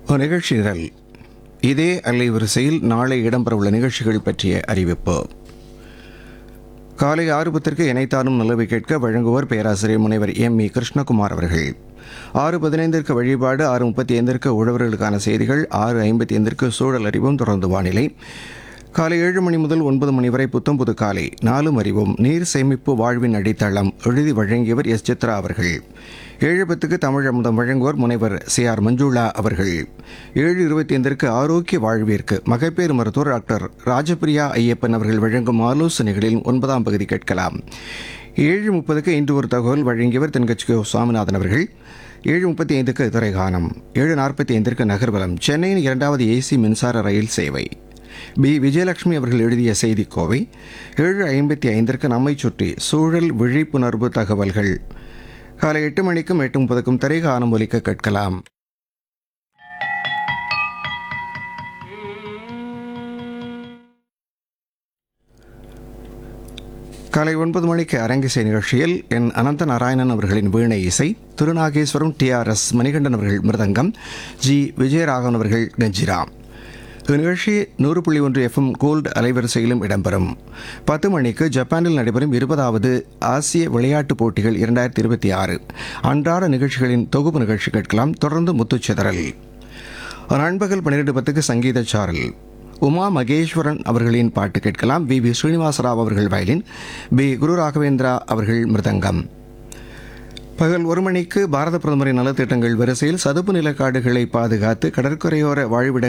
ஒரு நிகழ்ச்சி நிரல் இதே அலைவரிசையில் நாளை இடம்பெறவுள்ள நிகழ்ச்சிகள் பற்றிய அறிவிப்பு காலை ஆறு பத்திற்கு இணைத்தானும் நிலவை கேட்க வழங்குவர் பேராசிரியர் முனைவர் எம் இ கிருஷ்ணகுமார் அவர்கள் ஆறு பதினைந்திற்கு வழிபாடு ஆறு முப்பத்தி ஐந்திற்கு உழவர்களுக்கான செய்திகள் ஆறு ஐம்பத்தி ஐந்திற்கு சூழல் அறிவும் தொடர்ந்து வானிலை காலை ஏழு மணி முதல் ஒன்பது மணி வரை புத்தம் புது காலை நாலும் அறிவும் நீர் சேமிப்பு வாழ்வின் அடித்தளம் எழுதி வழங்கியவர் எஸ் சித்ரா அவர்கள் ஏழு பத்துக்கு தமிழ் அமுதம் வழங்குவோர் முனைவர் சி ஆர் மஞ்சுளா அவர்கள் ஏழு இருபத்தி ஐந்திற்கு ஆரோக்கிய வாழ்விற்கு மகப்பேறு மருத்துவர் டாக்டர் ராஜபிரியா ஐயப்பன் அவர்கள் வழங்கும் ஆலோசனைகளில் ஒன்பதாம் பகுதி கேட்கலாம் ஏழு முப்பதுக்கு இன்று ஒரு தகவல் வழங்கியவர் தென்கட்சி கோ சுவாமிநாதன் அவர்கள் ஏழு முப்பத்தி ஐந்துக்கு திரைகானம் ஏழு நாற்பத்தி ஐந்திற்கு நகர்வலம் சென்னையின் இரண்டாவது ஏசி மின்சார ரயில் சேவை பி விஜயலட்சுமி அவர்கள் எழுதிய செய்திக்கோவை ஏழு ஐம்பத்தி ஐந்திற்கு நம்மை சுற்றி சூழல் விழிப்புணர்வு தகவல்கள் காலை எட்டு மணிக்கும் எட்டு முப்பதுக்கும் திரைகானம் ஒலிக்க கேட்கலாம் காலை ஒன்பது மணிக்கு அரங்கிசை நிகழ்ச்சியில் என் அனந்த நாராயணன் அவர்களின் வீணை இசை Thirunageswaram T R S Manikandan அவர்கள் மிருதங்கம் ஜி விஜயராகவன் அவர்கள் கஞ்சிரா இந்நிகழ்ச்சி நூறு புள்ளி ஒன்று எஃப்எம் கோல்டு அலைவரிசையிலும் இடம்பெறும் பத்து மணிக்கு ஜப்பானில் நடைபெறும் இருபதாவது ஆசிய விளையாட்டுப் போட்டிகள் இரண்டாயிரத்தி இருபத்தி ஆறு அன்றாட நிகழ்ச்சிகளின் தொகுப்பு நிகழ்ச்சி கேட்கலாம் தொடர்ந்து முத்துச்சிதறல் நண்பகல் பன்னிரெண்டு பத்துக்கு சங்கீத சாரல் உமா மகேஸ்வரன் அவர்களின் பாட்டு கேட்கலாம் வி வி ஸ்ரீனிவாசராவ் அவர்கள் வயலின் பி குரு ராகவேந்திரா அவர்கள் மிருதங்கம் பகல் ஒரு மணிக்கு பாரத பிரதமரின் நலத்திட்டங்கள் வரிசையில் சதுப்பு நிலக்காடுகளை பாதுகாத்து கடற்கரையோர வாழ்விடங்கள்